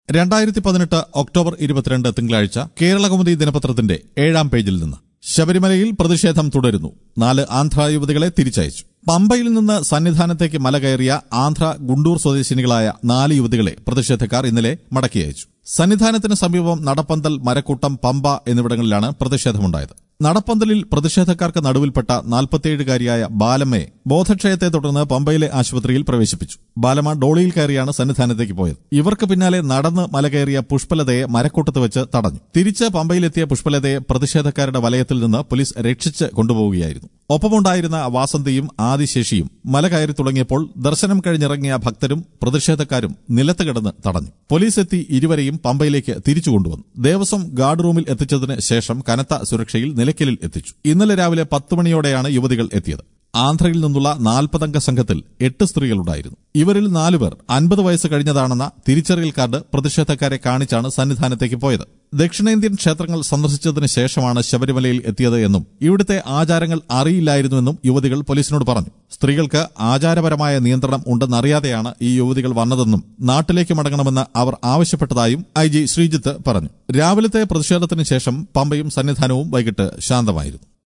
രണ്ടായിരത്തി പതിനെട്ട് ഒക്ടോബർ ഇരുപത്തിരണ്ട് തിങ്കളാഴ്ച കേരളകൗമുദി ദിനപത്രത്തിന്റെ ഏഴാം പേജിൽ നിന്ന് ശബരിമലയിൽ പ്രതിഷേധം തുടരുന്നു നാല് ആന്ധ്ര യുവതികളെ തിരിച്ചയച്ചു പമ്പയിൽ നിന്ന് സന്നിധാനത്തേക്ക് മല കയറിയ ആന്ധ്ര ഗുണ്ടൂർ സ്വദേശിനികളായ നാല് യുവതികളെ പ്രതിഷേധക്കാർ ഇന്നലെ മടക്കി അയച്ചു സന്നിധാനത്തിന് സമീപം നടപ്പന്തൽ മരക്കൂട്ടം പമ്പ എന്നിവിടങ്ങളിലാണ് പ്രതിഷേധമുണ്ടായത് നടപ്പന്തലിൽ പ്രതിഷേധക്കാർക്ക് നടുവിൽപ്പെട്ട നാൽപ്പത്തിയേഴുകാരിയായ ബാലമ്മയെ ബോധക്ഷയത്തെ തുടർന്ന് പമ്പയിലെ ആശുപത്രിയിൽ പ്രവേശിപ്പിച്ചു ബാലമ്മ ഡോളിയിൽ കയറിയാണ് സന്നിധാനത്തേക്ക് പോയത് ഇവർക്ക് പിന്നാലെ നടന്ന് മല കയറിയ പുഷ്പലതയെ മരക്കൂട്ടത്ത് വെച്ച് തടഞ്ഞു തിരിച്ച് പമ്പയിലെത്തിയ പുഷ്പലതയെ പ്രതിഷേധക്കാരുടെ വലയത്തിൽ നിന്ന് പോലീസ് രക്ഷിച്ച് കൊണ്ടുപോവുകയായിരുന്നു ഒപ്പമുണ്ടായിരുന്ന വാസന്തിയും ആദിശേഷിയും മല കയറി തുടങ്ങിയപ്പോൾ ദർശനം കഴിഞ്ഞിറങ്ങിയ ഭക്തരും പ്രതിഷേധക്കാരും നിലത്ത് കിടന്ന് തടഞ്ഞു പോലീസ് എത്തി ഇരുവരെയും പമ്പയിലേക്ക് തിരിച്ചു കൊണ്ടുവന്നു ദേവസ്വം ഗാർഡ് റൂമിൽ എത്തിച്ചതിന് ശേഷം കനത്ത സുരക്ഷയിൽ നിലയ്ക്കലിൽ എത്തിച്ചു ഇന്നലെ രാവിലെ പത്ത് മണിയോടെയാണ് യുവതികൾ എത്തിയത് ആന്ധ്രയിൽ നിന്നുള്ള നാൽപ്പതംഗ സംഘത്തിൽ എട്ട് സ്ത്രീകളുണ്ടായിരുന്നു ഇവരിൽ നാലുപേർ അൻപത് വയസ്സ് കഴിഞ്ഞതാണെന്ന തിരിച്ചറിയൽ കാർഡ് പ്രതിഷേധക്കാരെ കാണിച്ചാണ് സന്നിധാനത്തേക്ക് പോയത് ദക്ഷിണേന്ത്യൻ ക്ഷേത്രങ്ങൾ സന്ദർശിച്ചതിന് ശേഷമാണ് ശബരിമലയിൽ എത്തിയത് എന്നും ഇവിടുത്തെ ആചാരങ്ങൾ അറിയില്ലായിരുന്നുവെന്നും യുവതികൾ പോലീസിനോട് പറഞ്ഞു സ്ത്രീകൾക്ക് ആചാരപരമായ നിയന്ത്രണം ഉണ്ടെന്നറിയാതെയാണ് ഈ യുവതികൾ വന്നതെന്നും നാട്ടിലേക്ക് മടങ്ങണമെന്ന് അവർ ആവശ്യപ്പെട്ടതായും ഐ ജി ശ്രീജിത്ത് പറഞ്ഞു രാവിലത്തെ പ്രതിഷേധത്തിന് ശേഷം പമ്പയും സന്നിധാനവും വൈകിട്ട് ശാന്തമായിരുന്നു